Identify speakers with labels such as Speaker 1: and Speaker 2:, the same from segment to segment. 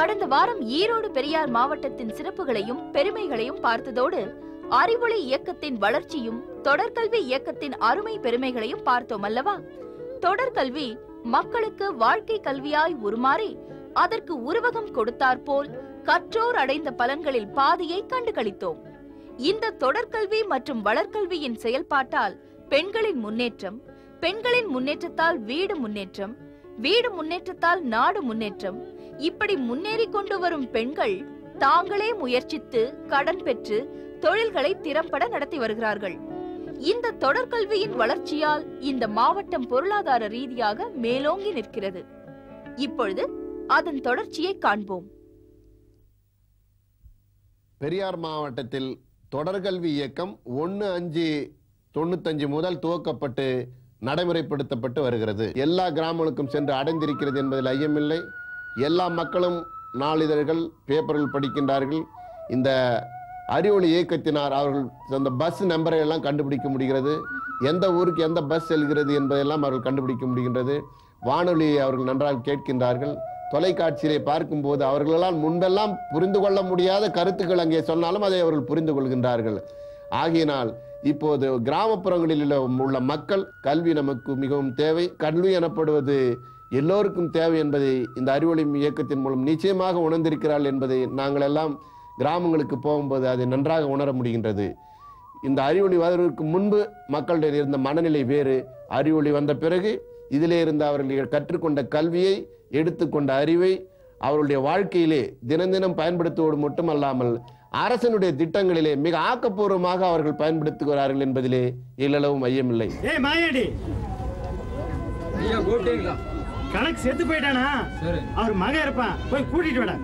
Speaker 1: கடந்த வாரம் ஈரோடு பெரியார் மாவட்டத்தின் சிறப்புகளையும் பெருமைகளையும் பார்த்ததோடு அறிவொளி இயக்கத்தின் வளர்ச்சியும் தொடர்கல்வி இயக்கத்தின் அருமை பெருமைகளையும் பார்த்தோம் அல்லவா தொடர்கல்வி மக்களுக்கு வாழ்க்கை கல்வியாய் உருமாறி அதற்கு உருவகம் கொடுத்தாற்போல் கற்றோர் அடைந்த பலன்களில் பாதியை கண்டுகளித்தோம் இந்த தொடர்கல்வி மற்றும் வளர்கல்வியின் செயல்பாட்டால் பெண்களின் முன்னேற்றம் பெண்களின் முன்னேற்றத்தால் வீடு முன்னேற்றம் வீடு முன்னேற்றத்தால் நாடு முன்னேற்றம் இப்படி முன்னேறி கொண்டு வரும் பெண்கள் தாங்களே முயற்சித்து கடன் பெற்று தொழில்களை திறம்பட நடத்தி வருகிறார்கள் இந்த தொடர்கல்வியின் வளர்ச்சியால் இந்த மாவட்டம் பொருளாதார ரீதியாக மேலோங்கி நிற்கிறது இப்பொழுது அதன் தொடர்ச்சியை காண்போம்
Speaker 2: பெரியார் மாவட்டத்தில் தொடர்கல்வி இயக்கம் ஒன்று அஞ்சு தொண்ணூத்தஞ்சு முதல் துவக்கப்பட்டு நடைமுறைப்படுத்தப்பட்டு வருகிறது எல்லா கிராமங்களுக்கும் சென்று அடைந்திருக்கிறது என்பதில் ஐயமில்லை எல்லா மக்களும் நாளிதழ்கள் பேப்பர்கள் படிக்கின்றார்கள் இந்த அறிவொளி இயக்கத்தினார் அவர்கள் அந்த பஸ் நம்பரை எல்லாம் கண்டுபிடிக்க முடிகிறது எந்த ஊருக்கு எந்த பஸ் செல்கிறது என்பதெல்லாம் அவர்கள் கண்டுபிடிக்க முடிகின்றது வானொலியை அவர்கள் நன்றாக கேட்கின்றார்கள் தொலைக்காட்சியிலே பார்க்கும்போது அவர்களால் முன்பெல்லாம் புரிந்து கொள்ள முடியாத கருத்துக்கள் அங்கே சொன்னாலும் அதை அவர்கள் புரிந்து கொள்கின்றார்கள் ஆகையினால் இப்போது கிராமப்புறங்களில் உள்ள உள்ள மக்கள் கல்வி நமக்கு மிகவும் தேவை கல்வி எனப்படுவது எல்லோருக்கும் தேவை என்பதை இந்த அறிவொளி இயக்கத்தின் மூலம் நிச்சயமாக உணர்ந்திருக்கிறார்கள் என்பதை நாங்கள் எல்லாம் கிராமங்களுக்கு போகும்போது அதை நன்றாக உணர முடிகின்றது இந்த அறிவொளி வருவதற்கு முன்பு மக்களிடையே இருந்த மனநிலை வேறு அறிவொளி வந்த பிறகு இதிலே இருந்த அவர்கள் கற்றுக்கொண்ட கல்வியை எடுத்துக்கொண்ட அறிவை அவருடைய வாழ்க்கையிலே தினம் தினம் பயன்படுத்துவோடு மட்டுமல்லாமல் அரசனுடைய திட்டங்களிலே மிக ஆக்கப்பூர்வமாக அவர்கள் பயன்படுத்துகிறார்கள் என்பதிலே எல்லளவும் ஐயமில்லை
Speaker 3: ஏய் மாயாடி
Speaker 4: ஐயா கூப்பிட்டீங்களா
Speaker 3: கணக்கு செத்து போயிட்டானா
Speaker 4: சரி
Speaker 3: அவர் மகன் இருப்பான் போய் கூட்டிட்டு வாடா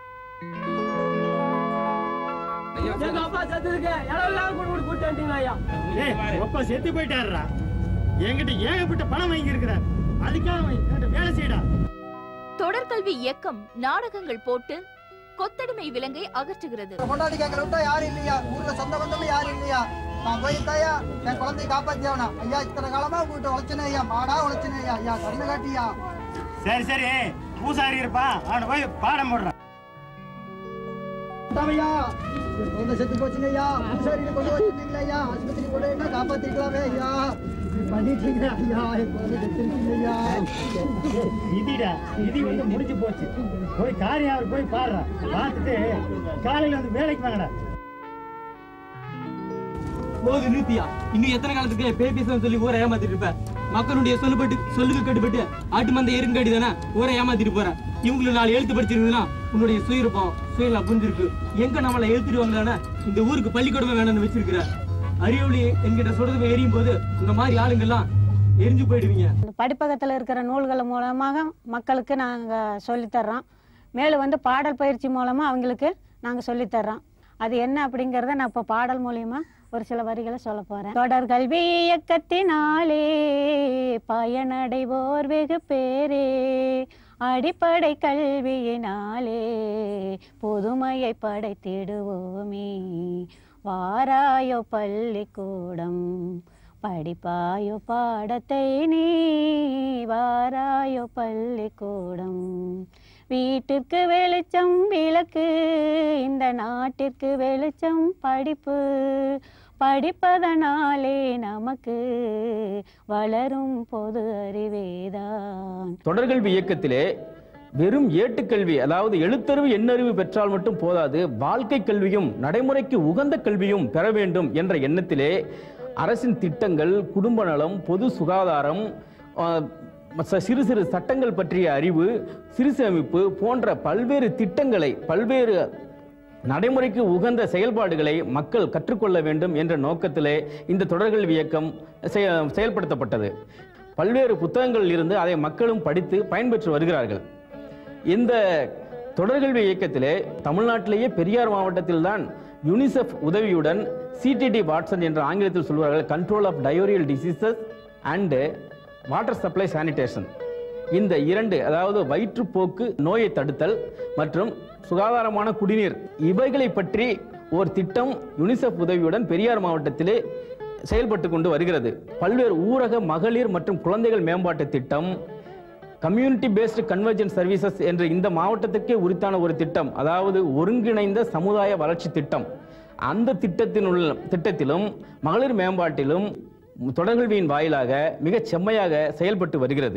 Speaker 4: ஐயா
Speaker 5: எங்க அப்பா செத்துருக்கு இடம் இல்லாம கொண்டு போய் கூட்டு வந்துட்டீங்களா ஐயா
Speaker 3: ஏய் ஒப்பா செத்து போயிட்டாருடா என்கிட்ட ஏகப்பட்ட பணம் வாங்கி இருக்கிறார் அதுக்காக அவன் என்கிட்ட வேலை செய்யடா
Speaker 1: தொடர்கல்வி இயக்கம் நாடகங்கள் போட்டு கொத்தடிமை விலங்கை அகற்றுகிறது
Speaker 6: கொண்டாடி கேட்கற விட்டா யாரும் இல்லையா ஊர்ல சொந்த பந்தமும் யாரும் இல்லையா நான் போயிருந்தாயா என் குழந்தைய காப்பாத்தி ஆகணும் ஐயா இத்தனை காலமா உங்ககிட்ட உழைச்சனே ஐயா மாடா உழைச்சனே ஐயா ஐயா கருணை காட்டியா
Speaker 3: சரி சரி பூசாரி இருப்பான் அவனை போய் பாடம் போடுறான்
Speaker 6: ஐயா என் குழந்தை செத்து போச்சுங்க ஐயா பூசாரியில கொண்டு வச்சிருந்தீங்களா ஐயா ஆஸ்பத்திரி கொண்டு போய் காப்பாத்திருக்கலாமே ஐயா இப்படி பண்ணிட்டீங்க ஐயா என் குழந்தை செத்துருக்கீங்க ஐயா
Speaker 3: விதிடா விதி வந்து முடிஞ்சு போச்சு போய் காரியம் அவர் போய் பாடுறா பார்த்துட்டு காலையில வந்து வேலைக்கு வாங்கடா
Speaker 5: போது நிறுத்தியா இன்னும் எத்தனை காலத்துக்கு பேய் பேசணும்னு சொல்லி ஊரை ஏமாத்திட்டு இருப்ப மக்களுடைய சொல்லுபட்டு சொல்லுக்கு கட்டுப்பட்டு ஆட்டு மந்த எருங்கடி தானே ஊரை ஏமாத்திட்டு போற இவங்களுக்கு நாலு எழுத்து படிச்சிருந்ததுன்னா உன்னுடைய சுயிருப்பம் சுயலாம் புரிஞ்சிருக்கு எங்க நம்மளை எழுத்துருவாங்களான்னு இந்த ஊருக்கு பள்ளிக்கூடமே வேணும்னு வச்சிருக்கிற அறிவொளி என்கிட்ட சொல்றது எரியும் போது இந்த மாதிரி ஆளுங்கெல்லாம் எரிஞ்சு போயிடுவீங்க
Speaker 7: இந்த படிப்பகத்தில் இருக்கிற நூல்கள் மூலமாக மக்களுக்கு நாங்கள் சொல்லித்தர்றோம் மேலும் வந்து பாடல் பயிற்சி மூலமாக அவங்களுக்கு நாங்கள் சொல்லித்தர்றோம் அது என்ன அப்படிங்கிறத நான் இப்போ பாடல் மூலியமா ஒரு சில வரிகளை சொல்ல போகிறேன் தொடர் கல்வி இயக்கத்தினாலே பயனடைவோர் வெகு பேரே அடிப்படை கல்வியினாலே புதுமையை படைத்திடுவோமே வாராயோ பள்ளிக்கூடம் படிப்பாயோ பாடத்தை நீ வாராயோ பள்ளிக்கூடம் வீட்டிற்கு வெளிச்சம் விளக்கு இந்த நாட்டிற்கு வெளிச்சம் படிப்பு படிப்பதனாலே நமக்கு வளரும் பொது அறிவேதான்
Speaker 8: தொடர்கல்வி இயக்கத்திலே வெறும் ஏட்டுக்கல்வி அதாவது எழுத்தறிவு எண்ணறிவு பெற்றால் மட்டும் போதாது வாழ்க்கை கல்வியும் நடைமுறைக்கு உகந்த கல்வியும் பெற வேண்டும் என்ற எண்ணத்திலே அரசின் திட்டங்கள் குடும்ப நலம் பொது சுகாதாரம் ஆஹ், ச- சிறு சிறு சட்டங்கள் பற்றிய அறிவு சிறு சேமிப்பு போன்ற பல்வேறு திட்டங்களை பல்வேறு நடைமுறைக்கு உகந்த செயல்பாடுகளை மக்கள் கற்றுக்கொள்ள வேண்டும் என்ற நோக்கத்திலே இந்த தொடர்கல்வி இயக்கம் செய- செயல்படுத்தப்பட்டது பல்வேறு புத்தகங்களில் இருந்து அதை மக்களும் படித்து பயன்பெற்று வருகிறார்கள் இந்த தொடர்கல்வி இயக்கத்திலே தமிழ்நாட்டிலேயே பெரியார் மாவட்டத்தில் தான் யுனிசெஃப் உதவியுடன் சிடிடி வாட்சன் என்ற ஆங்கிலத்தில் சொல்வார்கள் control of diarrhoeal diseases and water supply sanitation இந்த இரண்டு அதாவது வயிற்றுப்போக்கு நோயை தடுத்தல் மற்றும் சுகாதாரமான குடிநீர் இவைகளை பற்றி ஒரு திட்டம் யுனிசெஃப் உதவியுடன் பெரியார் மாவட்டத்திலே செயல்பட்டு கொண்டு வருகிறது பல்வேறு ஊரக மகளிர் மற்றும் குழந்தைகள் மேம்பாட்டு திட்டம் கம்யூனிட்டி பேஸ்டு கன்வர்ஜென்ட் சர்வீசஸ் என்ற இந்த மாவட்டத்திற்கே உரித்தான ஒரு திட்டம் அதாவது ஒருங்கிணைந்த சமுதாய வளர்ச்சி திட்டம் அந்த திட்டத்தின் உள்ள திட்டத்திலும் மகளிர் மேம்பாட்டிலும் தொடர்கல்வியின் வாயிலாக மிகச் செம்மையாக செயல்பட்டு வருகிறது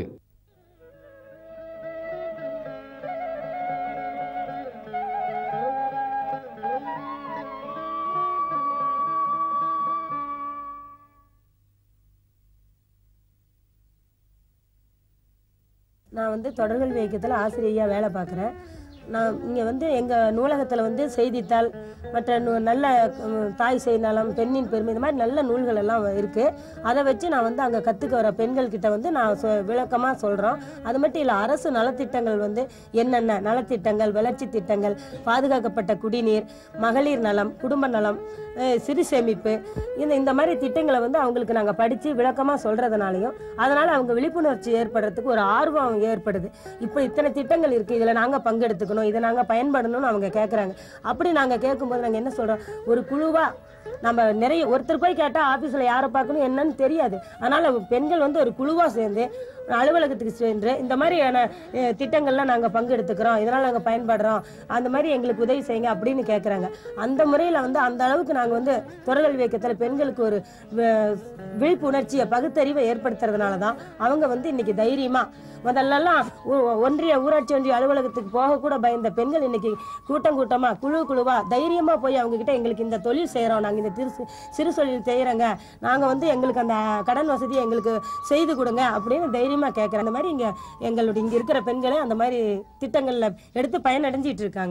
Speaker 9: நான் வந்து தொடர்கல்வி இயக்கத்தில் ஆசிரியையாக வேலை பார்க்குறேன் நான் இங்கே வந்து எங்கள் நூலகத்தில் வந்து செய்தித்தாள் மற்ற நூ- நல்ல ம், தாய் செய்தினாலும் பெண்ணின் பெருமை இந்த மாதிரி நல்ல நூல்கள் எல்லாம் இருக்குது அதை வச்சு நான் வந்து அங்கே கற்றுக்க வர பெண்கள் கிட்ட வந்து நான் சொ விளக்கமாக சொல்கிறோம் அது மட்டும் இல்லை அரசு நலத்திட்டங்கள் வந்து என்னென்ன நலத்திட்டங்கள் வளர்ச்சி திட்டங்கள் பாதுகாக்கப்பட்ட குடிநீர் மகளிர் நலம் குடும்ப நலம் அஹ், சிறு சேமிப்பு இந்த இந்த மாதிரி திட்டங்களை வந்து அவங்களுக்கு நாங்கள் படித்து விளக்கமாக சொல்கிறதுனாலையும் அதனால் அவங்க விழிப்புணர்ச்சி ஏற்படுறதுக்கு ஒரு ஆர்வம் ஏற்படுது இப்போ இத்தனை திட்டங்கள் இருக்குது இதில் நாங்கள் பங்கெடுத்துக்கணும் இதை நாங்கள் பயன்படணும்னு அவங்க கேட்குறாங்க அப்படி நாங்கள் கேட்கும்போது நாங்கள் என்ன சொல்கிறோம் ஒரு குழுவாக நம்ம நிறைய ஒருத்தர் போய் கேட்டால் ஆஃபீஸில் யாரை பார்க்கணும் என்னன்னு தெரியாது அதனால் பெண்கள் வந்து ஒரு குழுவாக சேர்ந்து அலுவலகத்துக்கு சென்று இந்த மாதிரியான அஹ், திட்டங்கள்லாம் நாங்கள் பங்கெடுத்துக்கிறோம் இதனால் நாங்கள் பயன்படுறோம் அந்த மாதிரி எங்களுக்கு உதவி செய்யுங்க அப்படின்னு கேட்குறாங்க அந்த முறையில் வந்து அந்த அளவுக்கு நாங்கள் வந்து தொடர்கல்வி இயக்கத்தில் பெண்களுக்கு ஒரு வ- விழிப்புணர்ச்சியை பகுத்தறிவை ஏற்படுத்துறதுனால தான் அவங்க வந்து இன்னைக்கு தைரியமாக முதல்லலாம் ஒ- ஒன்றிய ஊராட்சி ஒன்றிய அலுவலகத்துக்கு போக கூட பயந்த பெண்கள் இன்னைக்கு கூட்டம் கூட்டமா குழு குழுவா தைரியமா போய் அவங்க கிட்ட எங்களுக்கு இந்த தொழில் செய்றோம் நாங்க இந்த திரு சிறு தொழில் செய்யறோங்க நாங்க வந்து எங்களுக்கு அந்த கடன் வசதியை எங்களுக்கு செய்து கொடுங்க அப்படின்னு தைரியமா கேட்கறேன் அந்த மாதிரி இங்க எங்களுடைய இங்க இருக்கிற பெண்களே அந்த மாதிரி திட்டங்கள்ல எடுத்து பயனடைஞ்சிட்டு இருக்காங்க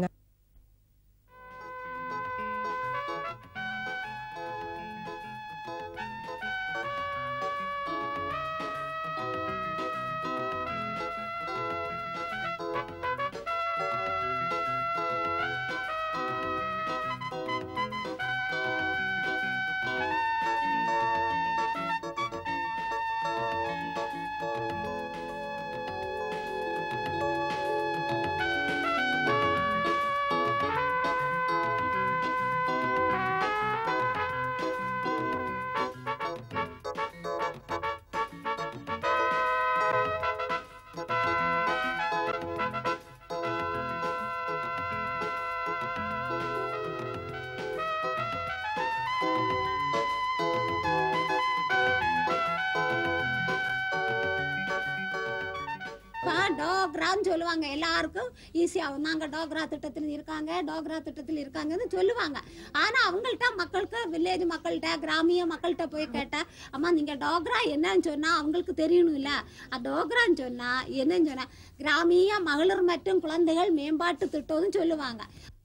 Speaker 10: இப்போ டோக்ரான்னு சொல்லுவாங்க எல்லாருக்கும் ஈஸியாகும் நாங்கள் டோக்ரா திட்டத்தில் இருக்காங்க டோக்ரா திட்டத்தில் இருக்காங்கன்னு சொல்லுவாங்க ஆனால் அவங்கள்ட்ட மக்களுக்கு வில்லேஜ் மக்கள்கிட்ட கிராமிய மக்கள்கிட்ட போய் கேட்டால் அம்மா நீங்கள் டோக்ரா என்னன்னு சொன்னால் அவங்களுக்கு தெரியணும் இல்லை டோக்ரான்னு சொன்னால் என்னன்னு சொன்னால் கிராமிய மகளிர் மற்றும் குழந்தைகள் மேம்பாட்டு திட்டம்னு சொல்லுவாங்க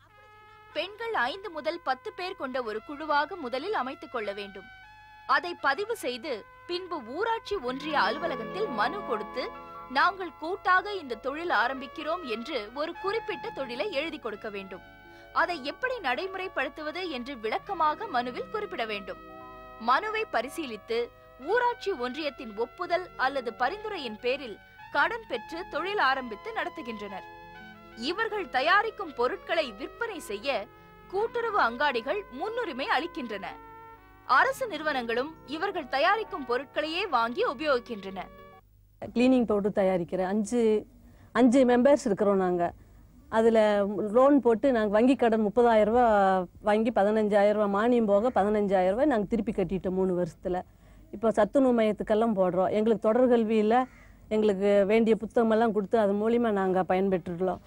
Speaker 1: பெண்கள் ஐந்து முதல் பத்து பேர் கொண்ட ஒரு குழுவாக முதலில் அமைத்துக் கொள்ள வேண்டும் அதை பதிவு செய்து பின்பு ஊராட்சி ஒன்றிய அலுவலகத்தில் மனு கொடுத்து நாங்கள் கூட்டாக இந்த தொழில் ஆரம்பிக்கிறோம் என்று ஒரு குறிப்பிட்ட தொழிலை எழுதி கொடுக்க வேண்டும் அதை எப்படி நடைமுறைப்படுத்துவது என்று விளக்கமாக மனுவில் குறிப்பிட வேண்டும் மனுவை பரிசீலித்து ஊராட்சி ஒன்றியத்தின் ஒப்புதல் அல்லது பரிந்துரையின் பேரில் கடன் பெற்று தொழில் ஆரம்பித்து நடத்துகின்றனர் இவர்கள் தயாரிக்கும் பொருட்களை விற்பனை செய்ய கூட்டுறவு அங்காடிகள் முன்னுரிமை அளிக்கின்றன அரசு நிறுவனங்களும் இவர்கள் தயாரிக்கும் பொருட்களையே வாங்கி உபயோகிக்கின்றன
Speaker 11: க்ளீனிங் பவுடர் தயாரிக்கிற அஞ்சு அஞ்சு மெம்பர்ஸ் இருக்கிறோம் நாங்கள் அதில் லோன் போட்டு நாங்கள் வங்கி கடன் முப்பதாயிரம் ரூபா வாங்கி பதினஞ்சாயிரம் ரூபா மானியம் போக பதினஞ்சாயிரம் ரூபாய் நாங்கள் திருப்பி கட்டிட்டோம் மூணு வருஷத்தில் இப்போ சத்துணவு மையத்துக்கெல்லாம் போடுறோம் எங்களுக்கு தொடர்கல்வியில் எங்களுக்கு வேண்டிய புத்தகமெல்லாம் கொடுத்து அது மூலிமா நாங்கள் பயன்பெற்றுள்ளோம்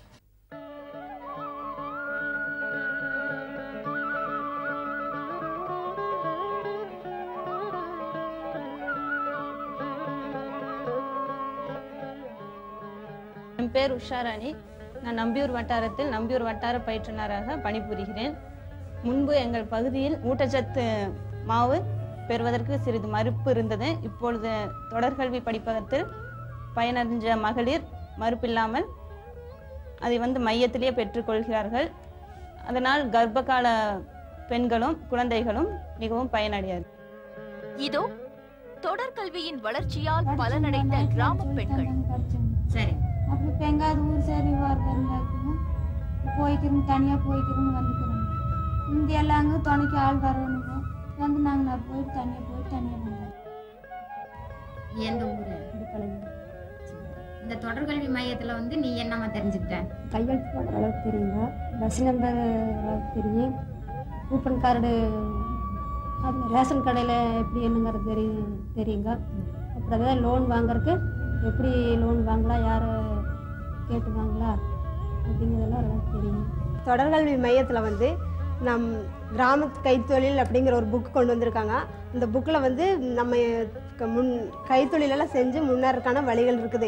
Speaker 12: என் பேர் உஷாராணி நான் நம்பியூர் வட்டாரத்தில் நம்பியூர் வட்டார பயிற்றுனராக பணிபுரிகிறேன் முன்பு எங்கள் பகுதியில் ஊட்டச்சத்து மாவு பெறுவதற்கு சிறிது மறுப்பு இருந்தது இப்பொழுது தொடர்கல்வி படிப்பகத்தில் பயனடைஞ்ச மகளிர் மறுப்பில்லாமல் அதை வந்து மையத்திலேயே பெற்றுக்கொள்கிறார்கள் அதனால் கர்ப்பகால பெண்களும் குழந்தைகளும் மிகவும் பயனடையாது
Speaker 1: இதோ தொடர்கல்வியின் வளர்ச்சியால் பலனடைந்த கிராம பெண்கள்
Speaker 13: சரி
Speaker 14: அப்புறம் இப்போ எங்காவது ஊர் சரி வரதுன்னு போய்க்கிறோம் தனியாக போய்க்கிறோம் வந்துக்கிறோம் இந்த எல்லாங்க துணைக்கு ஆள் வரணுங்க வந்து நாங்கள் நான் போயிட்டு தனியாக போயிட்டு தனியாக வந்தோம்
Speaker 13: எந்த ஊரு இந்த தொடர்கல்வி மையத்துல வந்து நீ என்னம்மா தெரிஞ்சுக்கிட்ட
Speaker 15: கையெழுத்து போடுற அளவுக்கு தெரியுங்க பஸ் நம்பர் அளவுக்கு தெரியும் கூப்பன் கார்டு அது ரேஷன் கடையில் எப்படி என்னங்கிறது தெரியும் தெரியுங்க அப்புறம் ஏதாவது லோன் வாங்குறதுக்கு எப்படி லோன் வாங்கலாம் யாரை கேட்டு வாங்கலாம் அப்படிங்கிறதெல்லாம் எல்லாம் தெரியும்
Speaker 16: தொடர்கல்வி மையத்தில் வந்து நம் கிராம கைத்தொழில் அப்படிங்கிற ஒரு புக் கொண்டு வந்திருக்காங்க இந்த புக்கில் வந்து நம்ம க- முன் கைத்தொழிலெல்லாம் செஞ்சு முன்னேறதுக்கான வழிகள் இருக்குது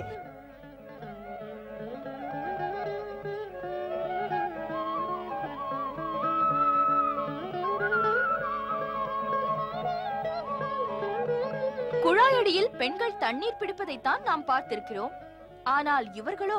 Speaker 1: குழாயடியில் பெண்கள் தண்ணீர் பிடிப்பதைத்தான் நாம் பார்த்திருக்கிறோம் ஆனால் இவர்களோ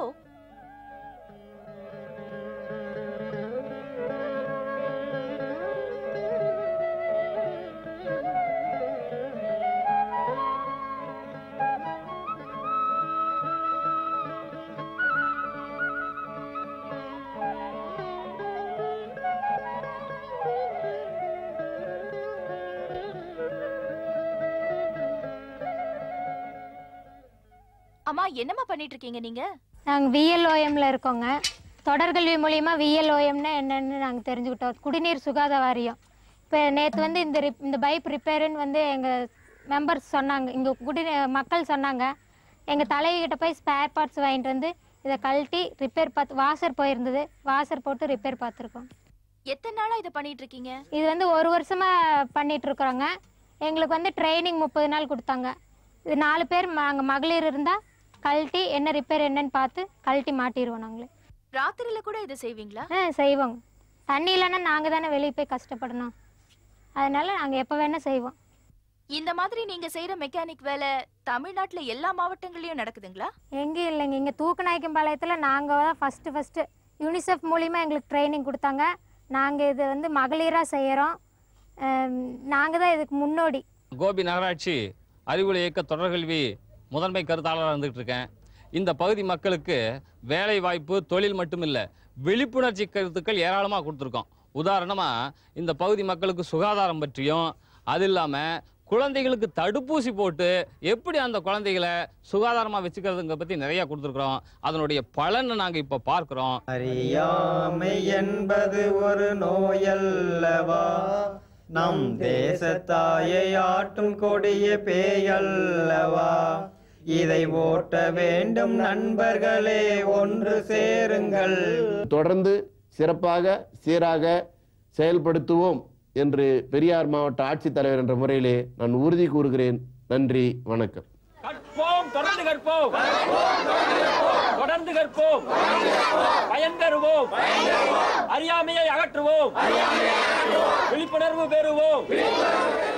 Speaker 1: அம்மா என்னம்மா பண்ணிட்டு இருக்கீங்க நீங்க
Speaker 17: நாங்கள் விஎல்ஓஎம்ல இருக்கோங்க தொடர்கல்வி மூலியமா விஎல்ஓஎம்னா என்னன்னு நாங்கள் தெரிஞ்சுக்கிட்டோம் குடிநீர் சுகாதார வாரியம் இப்போ நேற்று வந்து இந்த ரிப் இந்த பைப் ரிப்பேருன்னு வந்து எங்கள் மெம்பர்ஸ் சொன்னாங்க இங்கே குடி மக்கள் சொன்னாங்க எங்கள் தலைவிகிட்ட போய் ஸ்பேர் பார்ட்ஸ் வாங்கிட்டு வந்து இதை கழட்டி ரிப்பேர் பார்த்து வாசர் போயிருந்தது வாசர் போட்டு ரிப்பேர் பார்த்துருக்கோம்
Speaker 1: எத்தனை நாளா இதை பண்ணிட்டு இருக்கீங்க
Speaker 17: இது வந்து ஒரு வருஷமா பண்ணிட்டு இருக்கிறோங்க எங்களுக்கு வந்து ட்ரைனிங் முப்பது நாள் கொடுத்தாங்க இது நாலு பேர் நாங்கள் மகளிர் இருந்தால் கழட்டி என்ன ரிப்பேர் என்னன்னு பார்த்து கழட்டி மாட்டிடுவோம் நாங்களே
Speaker 1: ராத்திரியில கூட இதை செய்வீங்களா
Speaker 17: ஆ செய்வோங்க தண்ணி இல்லைன்னா நாங்கள் தானே வெளியே போய் கஷ்டப்படணும் அதனால நாங்கள் எப்போ வேணால் செய்வோம்
Speaker 1: இந்த மாதிரி நீங்க செய்யற மெக்கானிக் வேலை தமிழ்நாட்டுல எல்லா மாவட்டங்கள்லயும் நடக்குதுங்களா
Speaker 17: எங்கேயும் இல்லைங்க இங்கே தூக்கநாயக்கம்பாளையத்தில் நாங்கள் தான் ஃபஸ்ட்டு ஃபஸ்ட்டு யூனிசெஃப் மூலிமா எங்களுக்கு ட்ரைனிங் கொடுத்தாங்க நாங்கள் இது வந்து மகளிராக செய்கிறோம் நாங்கள் தான் இதுக்கு முன்னோடி
Speaker 18: கோபி நகராட்சி அறிவுரை இயக்க தொடர்கல்வி முதன்மை கருத்தாளராக இருந்துகிட்டு இருக்கேன் இந்த பகுதி மக்களுக்கு வேலை வாய்ப்பு தொழில் மட்டும் இல்லை விழிப்புணர்ச்சி கருத்துக்கள் ஏராளமாக கொடுத்துருக்கோம் உதாரணமாக இந்த பகுதி மக்களுக்கு சுகாதாரம் பற்றியும் அது இல்லாமல் குழந்தைகளுக்கு தடுப்பூசி போட்டு எப்படி அந்த குழந்தைகளை சுகாதாரமாக வச்சுக்கிறதுங்க பற்றி நிறையா கொடுத்துருக்குறோம் அதனுடைய பலனை நாங்கள் இப்போ பார்க்குறோம்
Speaker 19: அறியாமை என்பது ஒரு நோயல்லவா நம் தேசத்தாயை ஆட்டும் கொடிய பேயல்லவா இதை ஓட்ட வேண்டும் நண்பர்களே ஒன்று சேருங்கள்
Speaker 2: தொடர்ந்து சிறப்பாக சீராக செயல்படுத்துவோம் என்று பெரியார் மாவட்ட ஆட்சித்தலைவர் என்ற முறையிலே நான் உறுதி கூறுகிறேன் நன்றி வணக்கம்
Speaker 5: கற்போம் தொடர்ந்து கற்போம் தொடர்ந்து கற்போம் பயன் பெறுவோம் அறியாமையை அகற்றுவோம் விழிப்புணர்வு பெறுவோம்